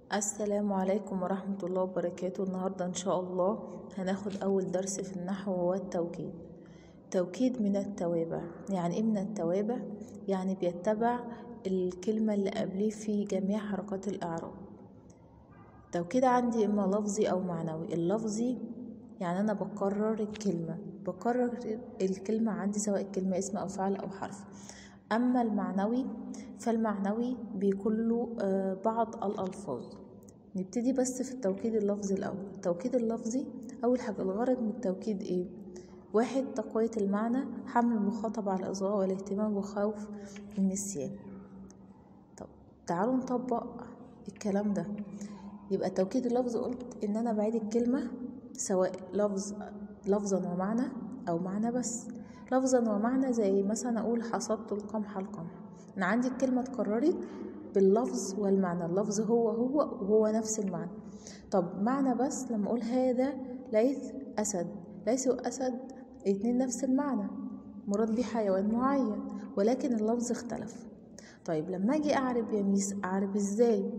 السلام عليكم ورحمة الله وبركاته النهاردة إن شاء الله هناخد أول درس في النحو وهو التوكيد توكيد من التوابع يعني إيه من التوابع؟ يعني بيتبع الكلمة اللي قبليه في جميع حركات الإعراب توكيد عندي إما لفظي أو معنوي اللفظي يعني أنا بكرر الكلمة بكرر الكلمة عندي سواء الكلمة اسم أو فعل أو حرف أما المعنوي فالمعنوي بيكون له آه، بعض الألفاظ نبتدي بس في التوكيد اللفظي الأول التوكيد اللفظي أول حاجة الغرض من التوكيد إيه؟ واحد تقوية المعنى حمل المخاطب على الإصغاء والاهتمام وخوف النسيان طب تعالوا نطبق الكلام ده يبقى التوكيد اللفظي قلت إن أنا بعيد الكلمة سواء لفظ لفظا ومعنى أو معنى بس لفظا ومعنى زي مثلا أقول حصدت القمح القمح أنا عندي الكلمة اتكررت باللفظ والمعنى اللفظ هو هو وهو نفس المعنى طب معنى بس لما أقول هذا ليث أسد ليث وأسد اتنين نفس المعنى مراد بيه حيوان معين ولكن اللفظ اختلف طيب لما أجي أعرب يا ميس أعرب إزاي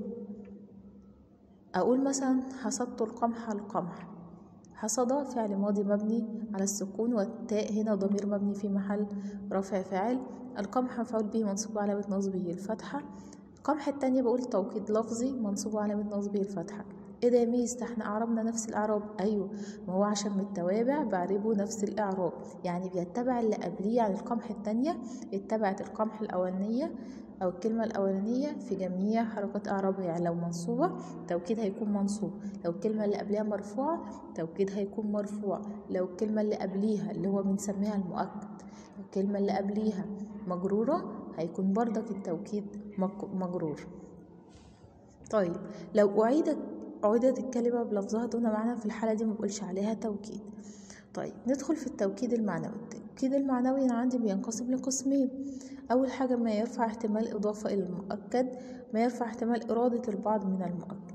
أقول مثلا حصدت القمح القمح حصد فعل ماضي مبني على السكون والتاء هنا ضمير مبني في محل رفع فاعل القمح مفعول به منصوب علامة نصبه الفتحة القمح التانية بقول توكيد لفظي منصوب علامة نصبه الفتحة ايه ده يا ميس ده احنا اعربنا نفس الاعراب ايوه ما هو عشان من التوابع بعربه نفس الاعراب يعني بيتبع اللي قبليه يعني القمح التانية اتبعت القمح الاولانية او الكلمة الاولانية في جميع حركات اعرابها يعني لو منصوبة توكيد هيكون منصوب لو الكلمة اللي قبلها مرفوعة توكيد هيكون مرفوع لو الكلمة اللي قبليها اللي هو بنسميها المؤكد لو الكلمة اللي قبليها مجرورة هيكون بردك التوكيد مك- مجرور طيب لو أعيدت أعيدت الكلمة بلفظها دون معنى في الحالة دي مبقولش عليها توكيد طيب ندخل في التوكيد المعنوي التوكيد المعنوي أنا عندي بينقسم لقسمين أول حاجة ما يرفع احتمال إضافة إلى المؤكد ما يرفع احتمال إرادة البعض من المؤكد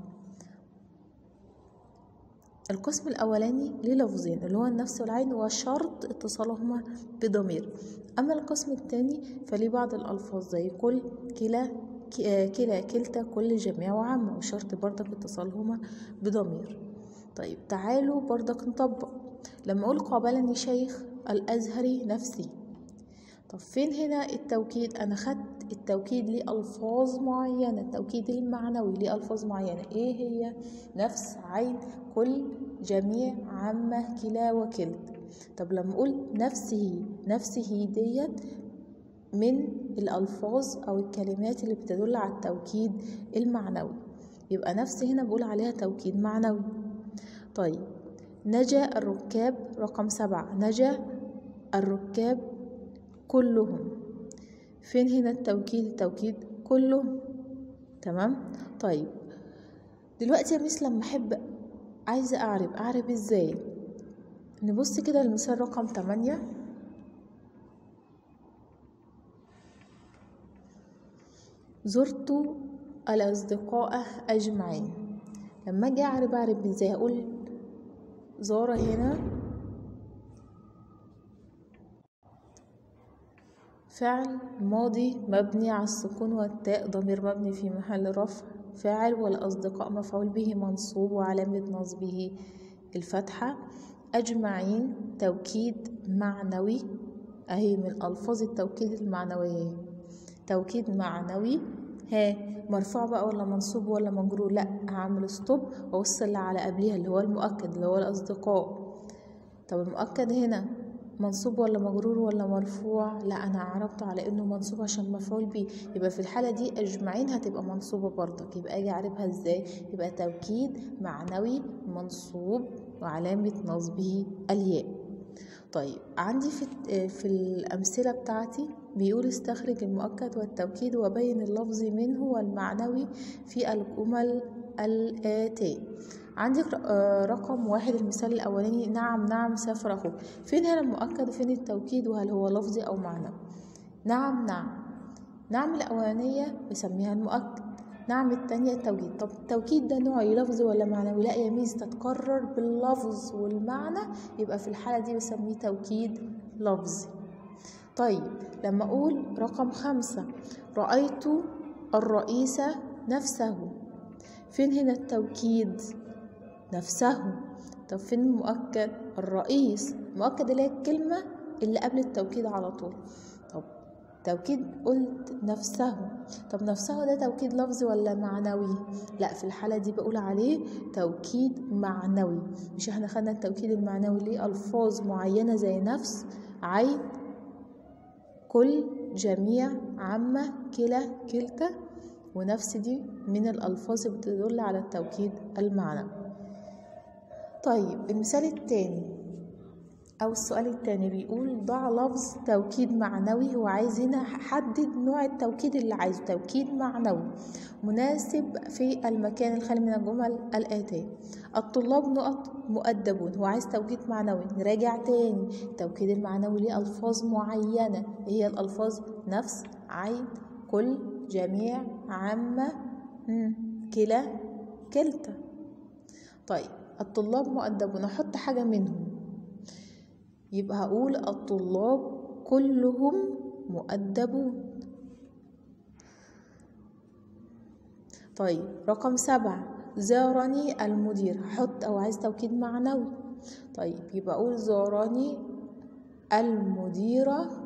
القسم الأولاني ليه لفظين اللي هو النفس والعين وشرط اتصالهما بضمير أما القسم الثاني فليه بعض الألفاظ زي كل كلا ك- آه، كلا كلتا كل جميع وعامة وشرط بردك اتصالهما بضمير طيب تعالوا بردك نطبق لما أقول قابلني شيخ الأزهري نفسي طب فين هنا التوكيد انا خدت التوكيد ليه الفاظ معينه التوكيد المعنوي ليه الفاظ معينه ايه هي نفس عين كل جميع عامه كلا وكلت طب لما اقول نفسه نفسه ديت من الالفاظ او الكلمات اللي بتدل على التوكيد المعنوي يبقى نفس هنا بقول عليها توكيد معنوي طيب نجا الركاب رقم سبعة نجا الركاب كلهم فين هنا التوكيد التوكيد كلهم تمام طيب دلوقتي يا ميس لما احب عايزه اعرب اعرب ازاي نبص كده المثال رقم 8 زرت الاصدقاء اجمعين لما اجي اعرب اعرب ازاي اقول زار هنا فعل ماضي مبني على السكون والتاء ضمير مبني في محل رفع فاعل والأصدقاء مفعول به منصوب وعلامة نصبه الفتحة أجمعين توكيد معنوي أهي من ألفاظ التوكيد المعنوية توكيد معنوي ها مرفوع بقى ولا منصوب ولا مجرور لا هعمل ستوب وأوصل اللي على قبلها اللي هو المؤكد اللي هو الأصدقاء طب المؤكد هنا منصوب ولا مجرور ولا مرفوع لا انا عربته على انه منصوب عشان مفعول به يبقى في الحاله دي اجمعين هتبقى منصوبه برضك يبقى اجي اعربها ازاي يبقى توكيد معنوي منصوب وعلامه نصبه الياء طيب عندي في في الامثله بتاعتي بيقول استخرج المؤكد والتوكيد وبين اللفظ منه والمعنوي في الجمل الآتية عندي رقم واحد المثال الأولاني نعم نعم سافر أخوك فين هنا المؤكد وفين التوكيد وهل هو لفظي أو معنوي نعم نعم نعم الأولانية بسميها المؤكد نعم التانية التوكيد طب التوكيد ده نوعي لفظي ولا معنوي لا يا ميس تتكرر باللفظ والمعنى يبقى في الحالة دي بسميه توكيد لفظي طيب لما أقول رقم خمسة رأيت الرئيس نفسه فين هنا التوكيد نفسه طب فين المؤكد الرئيس المؤكد اللي هي الكلمة اللي قبل التوكيد على طول طب توكيد قلت نفسه طب نفسه ده توكيد لفظي ولا معنوي لا في الحالة دي بقول عليه توكيد معنوي مش احنا خدنا التوكيد المعنوي ليه ألفاظ معينة زي نفس عين كل جميع عامة كلا كلتا ونفس دي من الألفاظ اللي بتدل على التوكيد المعنوي طيب المثال التاني أو السؤال التاني بيقول ضع لفظ توكيد معنوي هو عايز هنا حدد نوع التوكيد اللي عايزه توكيد معنوي مناسب في المكان الخالي من الجمل الآتية الطلاب نقط مؤدبون هو عايز توكيد معنوي نراجع تاني التوكيد المعنوي ليه ألفاظ معينة هي الألفاظ نفس عين كل جميع عامة كلا كلتا طيب الطلاب مؤدبون أحط حاجة منهم يبقى هقول الطلاب كلهم مؤدبون طيب رقم سبعة زارني المدير هحط أو عايز توكيد معنوي طيب يبقى أقول زارني المديرة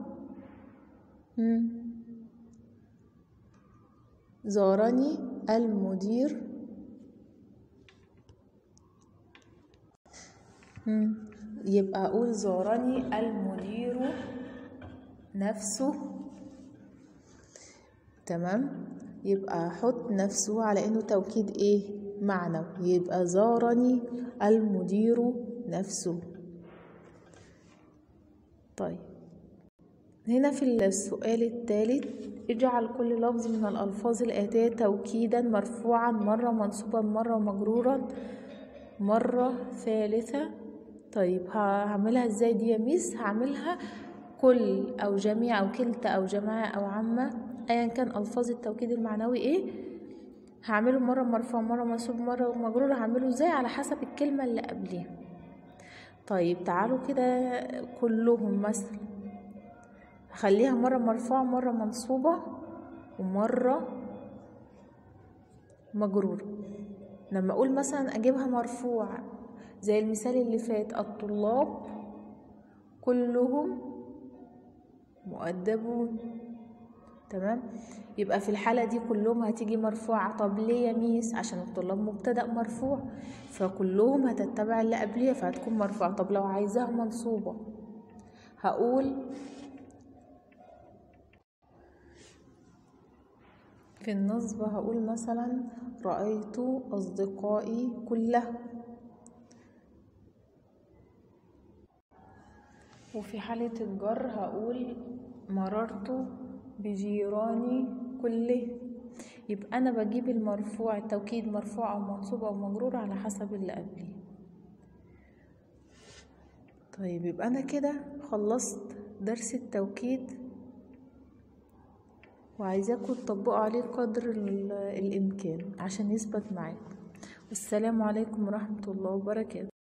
زارني المدير يبقى أقول زارني المدير نفسه تمام يبقى أحط نفسه على إنه توكيد إيه معنوي يبقى زارني المدير نفسه طيب هنا في السؤال الثالث اجعل كل لفظ من الألفاظ الآتية توكيدا مرفوعا مرة منصوبا مرة مجرورا مرة ثالثة طيب هعملها ازاي دي يا ميس هعملها كل او جميع او كلتا او جماعة او عامة ايا كان الفاظ التوكيد المعنوي ايه هعمله مرة مرفوع مرة منصوب مرة مجرور هعمله ازاي على حسب الكلمة اللي قبليها طيب تعالوا كده كلهم مثلا هخليها مرة مرفوعة مرة منصوبة ومرة مجرورة لما اقول مثلا اجيبها مرفوع زي المثال اللي فات الطلاب كلهم مؤدبون تمام يبقى في الحالة دي كلهم هتيجي مرفوعة طب ليه يا ميس عشان الطلاب مبتدأ مرفوع فكلهم هتتبع اللي قبليها فهتكون مرفوعة طب لو عايزاها منصوبة هقول في النصب هقول مثلا رأيت أصدقائي كلهم وفي حالة الجر هقول مررت بجيراني كله يبقى أنا بجيب المرفوع التوكيد مرفوع أو منصوب أو مجرور على حسب اللي قبليه طيب يبقى أنا كده خلصت درس التوكيد وعايزاكم تطبقوا عليه قدر الإمكان عشان يثبت معاكم والسلام عليكم ورحمة الله وبركاته